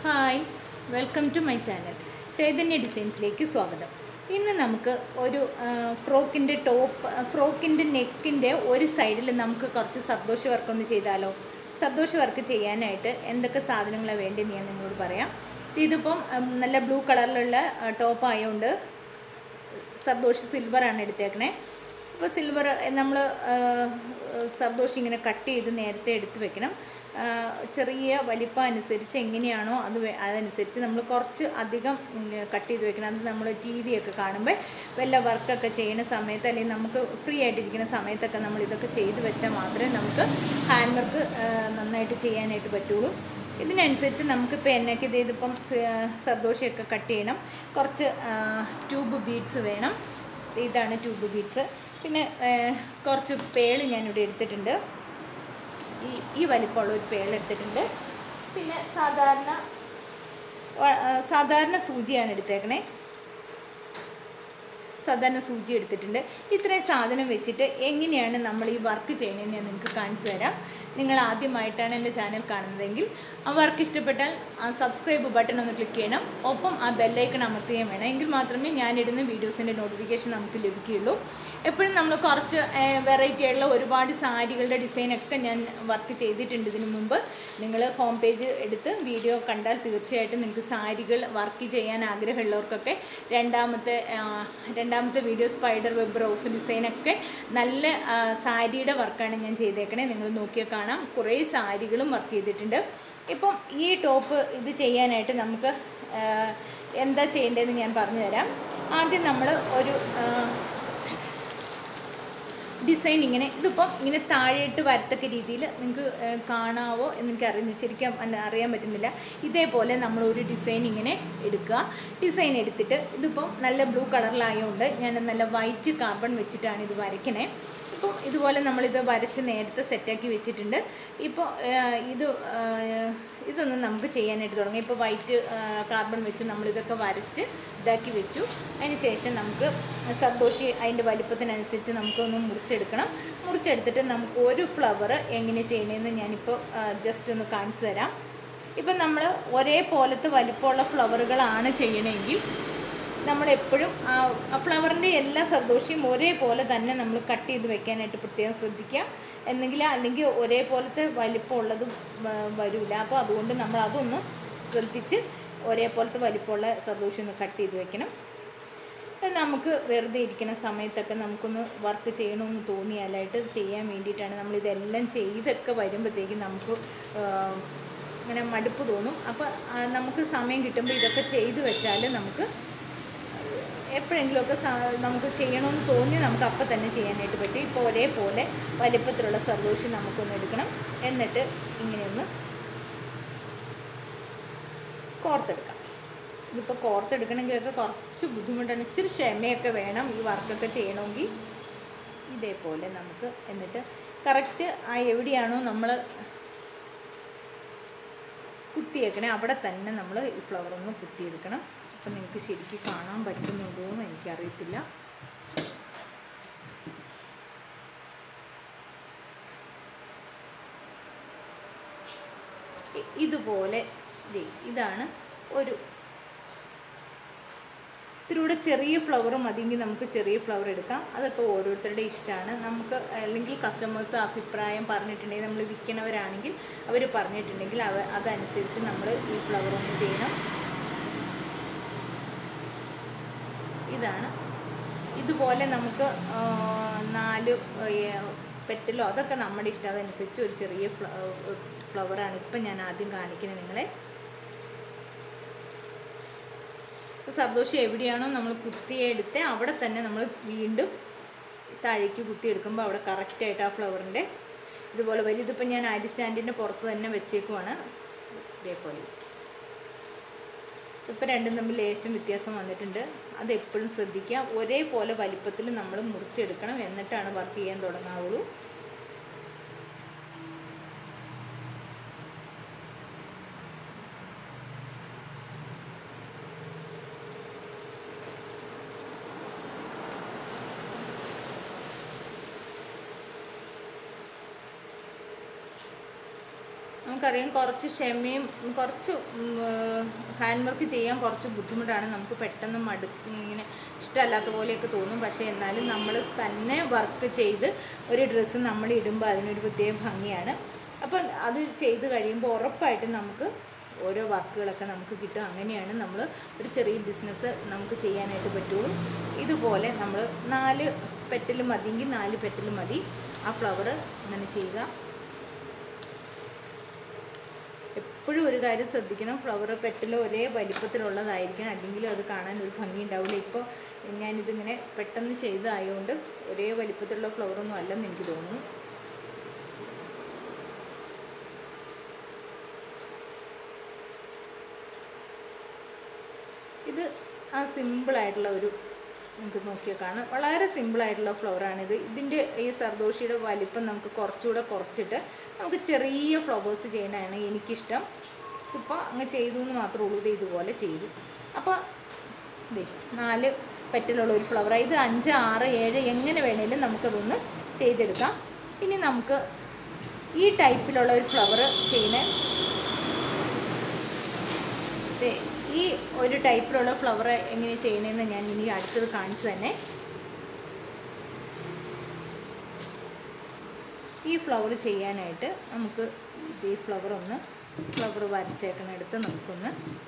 hi welcome to my channel Chaitanya ഡിസൈൻസിലേക്ക് സ്വാഗതം ഇന്ന് നമുക്ക് ഒരു ഫ്രോക്കിൻ്റെ ടോപ്പ് ഫ്രോക്കിൻ്റെ നെക്കിൻ്റെ ഒരു സൈഡിൽ നമുക്ക് കുറച്ച് സന്തോഷ വർക്ക് ഒന്ന് ചെയ്താലോ സന്തോഷ വർക്ക് ചെയ്യാനായിട്ട് എന്തൊക്കെ സാധനങ്ങളാണ് വേണ്ടതെന്ന് ഞാൻ നിങ്ങളോട് പറയാം ഇതിപ്പം ഉം, നല്ല ബ്ലൂ കളറിലുള്ള ടോപ്പ് ആയതുകൊണ്ട് സന്തോഷ് സിൽവറാണ് എടുത്തേക്കണേ അപ്പോൾ സിൽവർ നമ്മൾ സന്തോഷ് ഇങ്ങനെ കട്ട് ചെയ്ത് നേരത്തെ എടുത്ത് വെക്കണം ആ, ചെറിയ വലിപ്പം അനുസരിച്ച് എങ്ങനെയാണോ അത് വേ- അതനുസരിച്ച് നമ്മൾ കുറച്ച് അധികം കട്ട് ചെയ്ത് വെക്കണം അത് നമ്മൾ ടി വി ഒക്കെ കാണുമ്പോൾ വല്ല വർക്കൊക്കെ ചെയ്യുന്ന സമയത്ത് അല്ലെങ്കിൽ നമുക്ക് ഫ്രീ ആയിട്ടിരിക്കുന്ന സമയത്തൊക്കെ നമ്മൾ ഇതൊക്കെ ചെയ്ത് വെച്ചാൽ മാത്രമേ നമുക്ക് ഹാൻഡ് വർക്ക് നന്നായിട്ട് ചെയ്യാനായിട്ട് പറ്റുള്ളൂ ഇതിനനുസരിച്ച് നമുക്കിപ്പോൾ എന്നൊക്കെ ഇത് ഇതിപ്പം സന്തോഷമൊക്കെ കട്ട് ചെയ്യണം കുറച്ച് ട്യൂബ് ബീഡ്സ് വേണം ഇതാണ് ട്യൂബ് ബീഡ്സ് പിന്നെ ആ, കുറച്ച് പേള് ഞാനിവിടെ എടുത്തിട്ടുണ്ട് ഈ ഈ വലിപ്പമുള്ള ഒരു പേള് എടുത്തിട്ടുണ്ട് പിന്നെ സാധാരണ വ- ആ, സാധാരണ സൂചിയാണ് എടുത്തേക്കണേ സാധാരണ സൂചി എടുത്തിട്ടുണ്ട് ഇത്രയും സാധനം വെച്ചിട്ട് എങ്ങനെയാണ് നമ്മൾ ഈ വർക്ക് ചെയ്യണമെന്ന് ഞാൻ നിങ്ങൾക്ക് കാണിച്ചു തരാം നിങ്ങൾ ആദ്യമായിട്ടാണ് എൻ്റെ ചാനൽ കാണുന്നതെങ്കിൽ ആ വർക്ക് ഇഷ്ടപ്പെട്ടാൽ ആ സബ്സ്ക്രൈബ് ബട്ടൺ ഒന്ന് ക്ലിക്ക് ചെയ്യണം ഒപ്പം ആ ബെല്ലൈക്കൺ അമർത്തുകയും വേണം എങ്കിൽ മാത്രമേ ഞാനിടുന്ന വീഡിയോസിൻ്റെ നോട്ടിഫിക്കേഷൻ നമുക്ക് ലഭിക്കുകയുള്ളൂ എപ്പോഴും നമ്മൾ കുറച്ച് വെറൈറ്റി ആയിട്ടുള്ള ഒരുപാട് സാരികളുടെ ഡിസൈനൊക്കെ ഞാൻ വർക്ക് ചെയ്തിട്ടുണ്ട് ഇതിനു മുമ്പ് നിങ്ങൾ ഹോം പേജ് എടുത്ത് വീഡിയോ കണ്ടാൽ തീർച്ചയായിട്ടും നിങ്ങൾക്ക് സാരികൾ വർക്ക് ചെയ്യാൻ ആഗ്രഹമുള്ളവർക്കൊക്കെ രണ്ടാമത്തെ ആ, രണ്ടാമത്തെ വീഡിയോ സ്പൈഡർ വെബ് റോസ് ഡിസൈനൊക്കെ നല്ല ആ, സാരിയുടെ വർക്കാണ് ഞാൻ ചെയ്തേക്കണേ നിങ്ങൾ നോക്കിയാൽ കാണാം കുറേ സാരികളും വർക്ക് ചെയ്തിട്ടുണ്ട് ഇപ്പം ഈ ടോപ്പ് ഇത് ചെയ്യാനായിട്ട് നമുക്ക് ആ, എന്താ ചെയ്യേണ്ടതെന്ന് ഞാൻ പറഞ്ഞു തരാം ആദ്യം നമ്മൾ ഒരു ആ, ഡിസൈൻ ഇങ്ങനെ ഇതിപ്പം ഇങ്ങനെ താഴേട്ട് വരത്തക്ക രീതിയിൽ നിങ്ങൾക്ക് ഏഹ്, കാണാവോ എന്ന് എനിക്ക് അറിയുന്നു ശരിക്കും അല്ല അറിയാൻ പറ്റുന്നില്ല ഇതേപോലെ നമ്മൾ ഒരു ഡിസൈൻ ഇങ്ങനെ എടുക്കുക ഡിസൈൻ എടുത്തിട്ട് ഇതിപ്പം നല്ല ബ്ലൂ കളറിലായതുകൊണ്ട് ഞാൻ നല്ല വൈറ്റ് കാർബൺ വെച്ചിട്ടാണ് ഇത് വരയ്ക്കണേ ഇപ്പം ഇതുപോലെ നമ്മളിത് വരച്ച് നേരത്തെ സെറ്റാക്കി വെച്ചിട്ടുണ്ട് ഇപ്പോൾ ഇത് ഏഹ്, ഇതൊന്നും നമുക്ക് ചെയ്യാനായിട്ട് തുടങ്ങി ഇപ്പോൾ വൈറ്റ് കാർബൺ വെച്ച് നമ്മളിതൊക്കെ വരച്ച് ഇതാക്കി വെച്ചു അതിന് ശേഷം നമുക്ക് സന്തോഷി അതിൻ്റെ വലിപ്പത്തിനനുസരിച്ച് നമുക്കൊന്ന് മുറിച്ചെടുക്കണം മുറിച്ചെടുത്തിട്ട് നമുക്ക് ഒരു ഫ്ലവർ എങ്ങനെ ചെയ്യണമെന്ന് ഞാനിപ്പോൾ ജസ്റ്റ് ഒന്ന് കാണിച്ചു തരാം ഇപ്പം നമ്മൾ ഒരേപോലത്തെ വലിപ്പമുള്ള ഫ്ലവറുകളാണ് ചെയ്യണമെങ്കിൽ നമ്മളെപ്പോഴും ആ ഫ്ലവറിൻ്റെ എല്ലാ സന്തോഷിയും ഒരേപോലെ തന്നെ നമ്മൾ കട്ട് ചെയ്ത് വെക്കാനായിട്ട് പ്രത്യേകം ശ്രദ്ധിക്കുക എന്നെങ്കിൽ അല്ലെങ്കിൽ ഒരേപോലത്തെ വലിപ്പമുള്ളത് വരില്ല അപ്പോൾ അതുകൊണ്ട് നമ്മൾ അതൊന്ന് ശ്രദ്ധിച്ച് ഒരേപോലത്തെ വലിപ്പമുള്ള സന്തോഷം ഒന്ന് കട്ട് ചെയ്ത് വെക്കണം അത് നമുക്ക് വെറുതെ ഇരിക്കുന്ന സമയത്തൊക്കെ നമുക്കൊന്ന് വർക്ക് ചെയ്യണമെന്ന് തോന്നിയാലായിട്ട് ചെയ്യാൻ വേണ്ടിയിട്ടാണ് നമ്മളിതെല്ലാം ചെയ്തൊക്കെ വരുമ്പോഴത്തേക്കും നമുക്ക് ആ, ഇങ്ങനെ മടുപ്പ് തോന്നും അപ്പോൾ ആ, നമുക്ക് സമയം കിട്ടുമ്പോൾ ഇതൊക്കെ ചെയ്ത് വെച്ചാൽ നമുക്ക് എപ്പോഴെങ്കിലുമൊക്കെ സ- നമുക്ക് ചെയ്യണമെന്ന് തോന്നി നമുക്ക് അപ്പം തന്നെ ചെയ്യാനായിട്ട് പറ്റും ഇപ്പോൾ ഒരേപോലെ വലിപ്പത്തിലുള്ള സന്തോഷം നമുക്കൊന്ന് എടുക്കണം എന്നിട്ട് ഇങ്ങനെയൊന്ന് കോർത്തെടുക്കാം ഇതിപ്പോൾ കോർത്തെടുക്കണമെങ്കിലൊക്കെ കുറച്ച് ബുദ്ധിമുട്ടാണ് ഇച്ചിരി ക്ഷമയൊക്കെ വേണം ഈ വർക്കൊക്കെ ചെയ്യണമെങ്കിൽ ഇതേപോലെ നമുക്ക് എന്നിട്ട് കറക്റ്റ് ആ എവിടെയാണോ നമ്മൾ കുത്തിയേക്കണേ അവിടെ തന്നെ നമ്മൾ ഈ ഫ്ലവർ ഒന്ന് കുത്തിയെടുക്കണം അപ്പം നിങ്ങൾക്ക് ശരിക്കും കാണാൻ പറ്റുന്നുണ്ടോ എന്ന് എനിക്കറിയത്തില്ല ഇ- ഇതുപോലെ ദേ ഇതാണ് ഒരു ഇത്തിരൂടെ ചെറിയ ഫ്ലവർ മതിയെങ്കിൽ നമുക്ക് ചെറിയ ഫ്ലവർ എടുക്കാം അതൊക്കെ ഓരോരുത്തരുടെ ഇഷ്ടമാണ് നമുക്ക് അല്ലെങ്കിൽ കസ്റ്റമേഴ്സ് അഭിപ്രായം പറഞ്ഞിട്ടുണ്ടെങ്കിൽ നമ്മൾ വിൽക്കണവരാണെങ്കിൽ അവർ പറഞ്ഞിട്ടുണ്ടെങ്കിൽ അവ അതനുസരിച്ച് നമ്മൾ ഈ ഫ്ലവർ ഒന്ന് ചെയ്യണം ഇതാണ് ഇതുപോലെ നമുക്ക് ആ, നാല് പെറ്റലോ അതൊക്കെ നമ്മുടെ ഇഷ്ടം അതനുസരിച്ച് ഒരു ചെറിയ ഫ്ലവറാണ് ഇപ്പം ഞാൻ ആദ്യം കാണിക്കുന്നത് നിങ്ങളെ സന്തോഷം എവിടെയാണോ നമ്മൾ കുത്തിയെടുത്ത് അവിടെ തന്നെ നമ്മൾ വീണ്ടും താഴേക്ക് കുത്തിയെടുക്കുമ്പോൾ അവിടെ കറക്റ്റായിട്ട് ആ ഫ്ലവറിൻ്റെ ഇതുപോലെ വരും ഇതിപ്പോൾ ഞാൻ അരി സ്റ്റാൻഡിൻ്റെ പുറത്ത് തന്നെ വെച്ചേക്കുവാണ് ഇതേപോലെ ഇപ്പോൾ രണ്ടും തമ്മിൽ ലേശം വ്യത്യാസം വന്നിട്ടുണ്ട് അത് എപ്പോഴും ശ്രദ്ധിക്കുക ഒരേപോലെ വലിപ്പത്തിൽ നമ്മൾ മുറിച്ചെടുക്കണം എന്നിട്ടാണ് വർക്ക് ചെയ്യാൻ തുടങ്ങാവുള്ളൂ നമുക്കറിയാം കുറച്ച് ക്ഷമയും കുറച്ച് ഹാൻഡ് വർക്ക് ചെയ്യാൻ കുറച്ച് ബുദ്ധിമുട്ടാണ് നമുക്ക് പെട്ടെന്ന് മടു ഇങ്ങനെ ഇഷ്ടമല്ലാത്ത പോലെയൊക്കെ തോന്നും പക്ഷേ എന്നാലും നമ്മൾ തന്നെ വർക്ക് ചെയ്ത് ഒരു ഡ്രസ്സ് നമ്മൾ ഇടുമ്പോൾ അതിനൊരു പ്രത്യേക ഭംഗിയാണ് അപ്പം അത് ചെയ്ത് കഴിയുമ്പോൾ ഉറപ്പായിട്ടും നമുക്ക് ഓരോ വർക്കുകളൊക്കെ നമുക്ക് കിട്ടും അങ്ങനെയാണ് നമ്മൾ ഒരു ചെറിയ ബിസിനസ് നമുക്ക് ചെയ്യാനായിട്ട് പറ്റുള്ളൂ ഇതുപോലെ നമ്മൾ നാല് പെറ്റൽ മതിയെങ്കിൽ നാല് പെറ്റൽ മതി ആ ഫ്ലവർ അങ്ങനെ ചെയ്യുക എപ്പോഴും ഒരു കാര്യം ശ്രദ്ധിക്കണം ഫ്ലവർ പെറ്റൽ ഒരേ വലിപ്പത്തിലുള്ളതായിരിക്കണം അല്ലെങ്കിൽ അത് കാണാൻ ഒരു ഭംഗി ഉണ്ടാവില്ല ഇപ്പോൾ ഞാനിതിങ്ങനെ പെട്ടെന്ന് ചെയ്തതായതുകൊണ്ട് ഒരേ വലിപ്പത്തിലുള്ള ഫ്ലവറൊന്നും അല്ലെന്ന് എനിക്ക് തോന്നുന്നു ഇത് ആ സിമ്പിളായിട്ടുള്ള ഒരു നിങ്ങൾക്ക് നോക്കിയാൽ കാണാം വളരെ സിമ്പിളായിട്ടുള്ള ഫ്ലവറാണിത് ഇതിൻ്റെ ഈ സർദോഷിയുടെ വലിപ്പം നമുക്ക് കുറച്ചുകൂടെ കുറച്ചിട്ട് നമുക്ക് ചെറിയ ഫ്ലവേഴ്സ് ചെയ്യണതാണ് എനിക്കിഷ്ടം ഇതിപ്പോൾ അങ്ങ് ചെയ്തു എന്ന് മാത്രമേ ഉള്ളൂ ഇത് ഇതുപോലെ ചെയ്തു അപ്പോൾ ദേ നാല് പെറ്റലുള്ള ഒരു ഫ്ലവർ ഇത് അഞ്ച് ആറ് ഏഴ് എങ്ങനെ വേണേലും നമുക്കതൊന്ന് ചെയ്തെടുക്കാം ഇനി നമുക്ക് ഈ ടൈപ്പിലുള്ള ഒരു ഫ്ലവർ ചെയ്യുന്ന ദേ, ഈ ഒരു ടൈപ്പിലുള്ള ഫ്ലവർ എങ്ങനെ ചെയ്യണമെന്ന് ഞാൻ ഇനി അടുത്തത് കാണിച്ചു തന്നെ ഈ ഫ്ലവർ ചെയ്യാനായിട്ട് നമുക്ക് ഇത് ഈ ഫ്ലവർ ഒന്ന് ഫ്ലവർ വരച്ചേക്കണെടുത്ത് നമുക്കൊന്ന്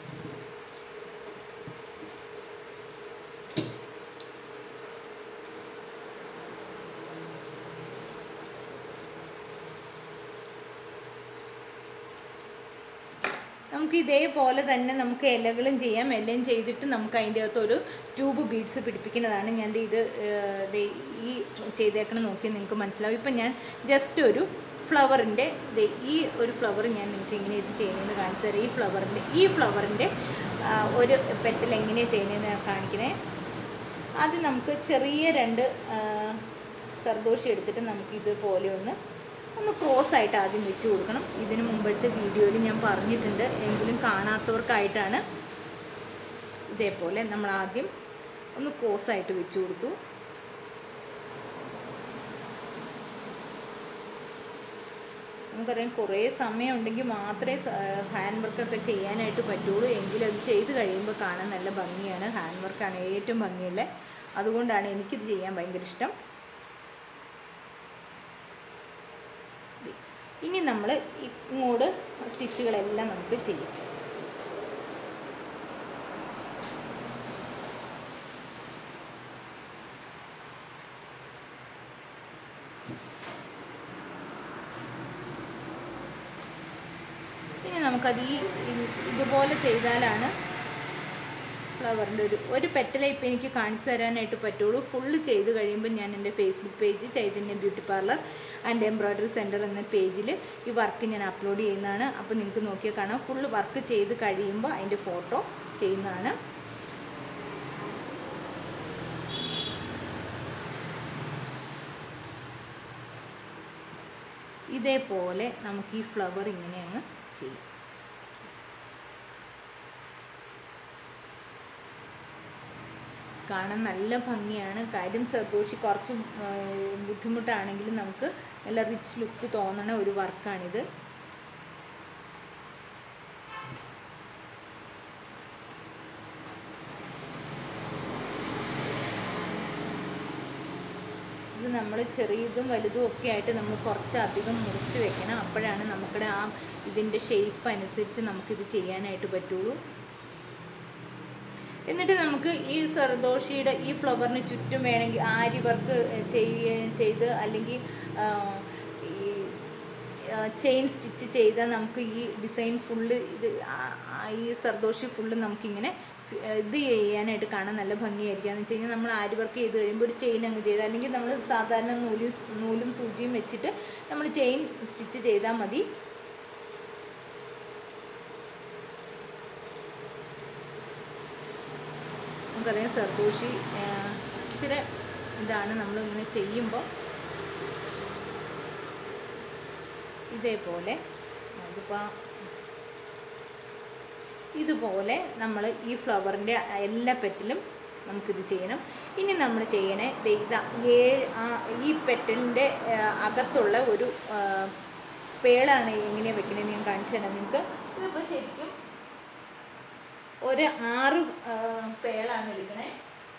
നമുക്ക് ഇതേപോലെ തന്നെ നമുക്ക് ഇലകളും ചെയ്യാം എല്ലാം ചെയ്തിട്ട് നമുക്ക് അതിൻ്റെ അകത്ത് ഒരു ട്യൂബ് ബീഡ്സ് പിടിപ്പിക്കുന്നതാണ് ഞാൻ ദേ ഇത് ഏർ, ദേ ഈ ചെയ്തേക്കണം നോക്കി നിങ്ങൾക്ക് മനസ്സിലാവും ഇപ്പം ഞാൻ ജസ്റ്റ് ഒരു ഫ്ലവറിൻ്റെ ഈ ഒരു ഫ്ലവർ ഞാൻ നിങ്ങൾക്ക് എങ്ങനെ ഇത് ചെയ്യുന്നതെന്ന് കാണിച്ചു തരാം ഈ ഫ്ലവറിൻ്റെ ഈ ഫ്ലവറിൻ്റെ ഒരു പെറ്റൽ എങ്ങനെയാണ് ചെയ്യുന്നതെന്ന് ഞാൻ കാണിക്കണേ ആദ്യം നമുക്ക് ചെറിയ രണ്ട് ആ, സർദോഷി എടുത്തിട്ട് നമുക്ക് ഇതുപോലെ ഒന്ന് ഒന്ന് ക്രോസ് ആയിട്ട് ആദ്യം വെച്ച് കൊടുക്കണം ഇതിന് മുമ്പത്തെ വീഡിയോയിൽ ഞാൻ പറഞ്ഞിട്ടുണ്ട് എങ്കിലും കാണാത്തവർക്കായിട്ടാണ് ഇതേപോലെ നമ്മൾ ആദ്യം ഒന്ന് ക്രോസ് ആയിട്ട് വെച്ച് കൊടുത്തു നമുക്കറിയാം കുറേ സമയം ഉണ്ടെങ്കിൽ മാത്രമേ ഹാൻഡ് വർക്കൊക്കെ ചെയ്യാനായിട്ട് പറ്റുള്ളൂ എങ്കിലും അത് ചെയ്ത് കഴിയുമ്പോൾ കാണാൻ നല്ല ഭംഗിയാണ് ഹാൻഡ് വർക്കാണ് ഏറ്റവും ഭംഗിയുള്ളത് അതുകൊണ്ടാണ് എനിക്കിത് ചെയ്യാൻ ഭയങ്കര ഇഷ്ടം ഇനി നമ്മൾ ഇങ്ങോട്ട് സ്റ്റിച്ചുകളെല്ലാം നമുക്ക് ചെയ്യാം ഇനി നമുക്കത് ഈ ഇത് ഇതുപോലെ ചെയ്താലാണ് ഫ്ലവറിൻ്റെ ഒരു ഒരു പെറ്റലേ ഇപ്പം എനിക്ക് കാണിച്ചു തരാനായിട്ട് പറ്റുള്ളൂ ഫുള്ള് ചെയ്ത് കഴിയുമ്പോൾ ഞാൻ എൻ്റെ Facebook page Chaitanya beauty parlour and embroidery centre എന്ന പേജിൽ ഈ വർക്ക് ഞാൻ അപ്ലോഡ് ചെയ്യുന്നതാണ് അപ്പോൾ നിങ്ങൾക്ക് നോക്കിയാൽ കാണാം ഫുള്ള് വർക്ക് ചെയ്ത് കഴിയുമ്പോൾ അതിൻ്റെ ഫോട്ടോ ചെയ്യുന്നതാണ് ഇതേപോലെ നമുക്ക് ഈ ഫ്ലവർ ഇങ്ങനെ അങ്ങ് ചെയ്യും കാണാൻ നല്ല ഭംഗിയാണ് കാര്യം സന്തോഷി കുറച്ച് ആ, ബുദ്ധിമുട്ടാണെങ്കിലും നമുക്ക് നല്ല റിച്ച് ലുക്ക് തോന്നണ ഒരു വർക്കാണിത് ഇത് നമ്മൾ ചെറിയതും വലുതും ഒക്കെ ആയിട്ട് നമ്മൾ കുറച്ച് അധികം മുറിച്ച് വെക്കണം അപ്പോഴാണ് നമുക്കിടെ ആ ഇതിൻ്റെ ഷേപ്പ് അനുസരിച്ച് നമുക്കിത് ചെയ്യാനായിട്ട് പറ്റുള്ളൂ എന്നിട്ട് നമുക്ക് ഈ സർദോഷിയുടെ ഈ ഫ്ലവറിന് ചുറ്റും വേണമെങ്കിൽ ആരി വർക്ക് ചെയ്യ ചെയ്ത് അല്ലെങ്കിൽ ആ, ഈ ചെയിൻ സ്റ്റിച്ച് ചെയ്താൽ നമുക്ക് ഈ ഡിസൈൻ ഫുള്ള് ഇത് ആ- ആ ഈ സർദോഷി ഫുള്ള് നമുക്കിങ്ങനെ ഫി- ഇത് ചെയ്യാനായിട്ട് കാണാൻ നല്ല ഭംഗിയായിരിക്കും എന്ന് വെച്ച് കഴിഞ്ഞാൽ നമ്മൾ ആരി വർക്ക് ചെയ്ത് കഴിയുമ്പോൾ ഒരു ചെയിൻ അങ്ങ് ചെയ്ത് അല്ലെങ്കിൽ നമ്മൾ സാധാരണ നൂലും നൂലും സൂചിയും വെച്ചിട്ട് നമ്മൾ ചെയിൻ സ്റ്റിച്ച് ചെയ്താൽ മതി നമുക്കറിയാം സർദോഷി ഇച്ചിരി ഇതാണ് നമ്മളിങ്ങനെ ചെയ്യുമ്പോൾ ഇതേപോലെ അതിപ്പോൾ ഇതുപോലെ നമ്മൾ ഈ ഫ്ലവറിൻ്റെ എല്ലാ പെറ്റലും നമുക്കിത് ചെയ്യണം ഇനി നമ്മൾ ചെയ്യണേ ദേ ഇതാ ഏഴ് ആ ഈ പെറ്റലിൻ്റെ അകത്തുള്ള ഒരു ആ, പേളാണ് എങ്ങനെയാണ് വെക്കണതെന്ന് ഞാൻ കാണിച്ചു തരാം നിങ്ങൾക്ക് ഇതിപ്പോൾ ശരിക്കും ഒരു ആറ് ആ, പേളാണ് എടുക്കണേ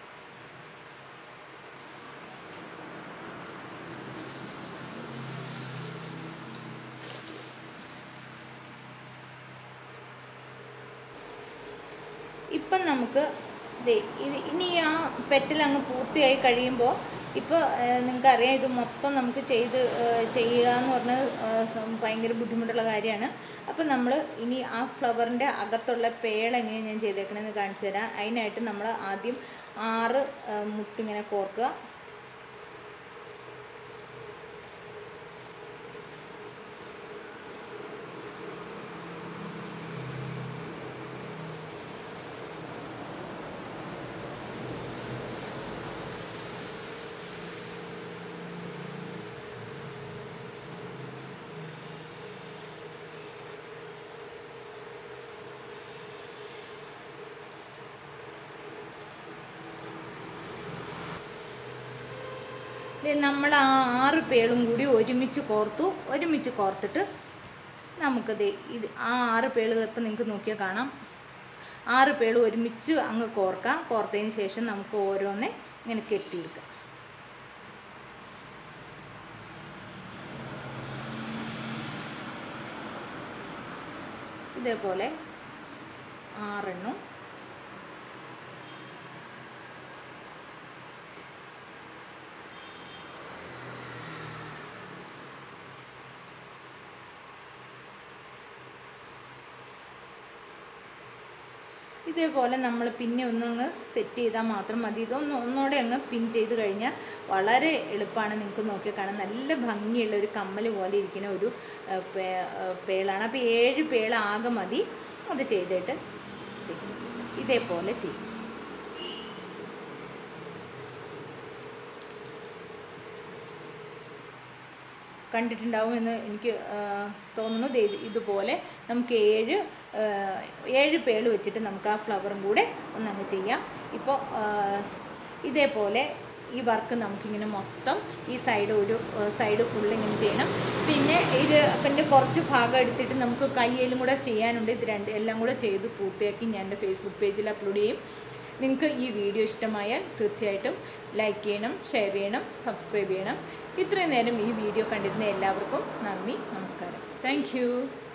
ഇപ്പം നമുക്ക് ദേ ഇത് ഇനി ആ പെറ്റൽ അങ്ങ് പൂർത്തിയായി കഴിയുമ്പോൾ ഇപ്പോൾ നിങ്ങൾക്കറിയാം ഇത് മൊത്തം നമുക്ക് ചെയ്ത് ഏഹ്, ചെയ്യുക എന്ന് പറഞ്ഞത് ഏഹ്, സം- ഭയങ്കര ബുദ്ധിമുട്ടുള്ള കാര്യമാണ് അപ്പം നമ്മൾ ഇനി ആ ഫ്ലവറിൻ്റെ അകത്തുള്ള പേൾ എങ്ങനെയാണ് ഞാൻ ചെയ്തേക്കണമെന്ന് കാണിച്ചു തരാം അതിനായിട്ട് നമ്മൾ ആദ്യം ആറ് ഏഹ്, മുത്തിങ്ങനെ കോർക്കുക ദേ നമ്മൾ ആ ആറ് പേളും കൂടി ഒരുമിച്ച് കോർത്തു ഒരുമിച്ച് കോർത്തിട്ട് നമുക്ക് ദേ ഇത് ആ ആറ് പേള് ഇപ്പം നിങ്ങൾക്ക് നോക്കിയാൽ കാണാം ആറ് പേള് ഒരുമിച്ച് അങ്ങ് കോർക്കാം കോർത്തതിന് ശേഷം നമുക്ക് ഓരോന്നെ ഇങ്ങനെ കെട്ടിയെടുക്കാം ഇതേപോലെ ആറെണ്ണം ഇതേപോലെ നമ്മൾ പിന്നെ ഒന്നങ്ങ് സെറ്റ് ചെയ്താൽ മാത്രം മതി ഇതൊന്ന് ഒന്നുകൂടെ അങ്ങ് പിൻ ചെയ്ത് കഴിഞ്ഞാൽ വളരെ എളുപ്പമാണ് നിങ്ങൾക്ക് നോക്കി കാണാൻ നല്ല ഭംഗിയുള്ള ഒരു കമ്മൽ പോലെ ഇരിക്കുന്ന ഒരു ആ, പേ- ആ, പേളാണ് അപ്പോൾ ഏഴ് പേള ആകെ മതി അത് ചെയ്തിട്ട് ഇതേപോലെ ചെയ്യും കണ്ടിട്ടുണ്ടാവുമെന്ന് എനിക്ക് ആ, തോന്നുന്നു ദേ ഇത് ഇതുപോലെ നമുക്ക് ഏഴ് ആ, ഏഴ് പേള് വെച്ചിട്ട് നമുക്ക് ആ ഫ്ലവറും കൂടെ ഒന്നങ്ങ് ചെയ്യാം ഇപ്പോൾ ആ, ഇതേപോലെ ഈ വർക്ക് നമുക്കിങ്ങനെ മൊത്തം ഈ സൈഡ് ഒരു സൈഡ് ഫുൾ ഇങ്ങനെ ചെയ്യണം പിന്നെ ഇത് അതിൻ്റെ കുറച്ച് ഭാഗം എടുത്തിട്ട് നമുക്ക് കയ്യിലും കൂടെ ചെയ്യാനുണ്ട് ഇത് രണ്ട് എല്ലാം കൂടെ ചെയ്ത് പൂർത്തിയാക്കി ഞാൻ എൻ്റെ ഫേസ്ബുക്ക് പേജിൽ അപ്ലോഡ് ചെയ്യും നിങ്ങൾക്ക് ഈ വീഡിയോ ഇഷ്ടമായാൽ തീർച്ചയായിട്ടും ലൈക്ക് ചെയ്യണം ഷെയർ ചെയ്യണം സബ്സ്ക്രൈബ് ചെയ്യണം ഇത്രയും നേരം ഈ വീഡിയോ കണ്ടിരുന്ന എല്ലാവർക്കും നന്ദി നമസ്കാരം താങ്ക്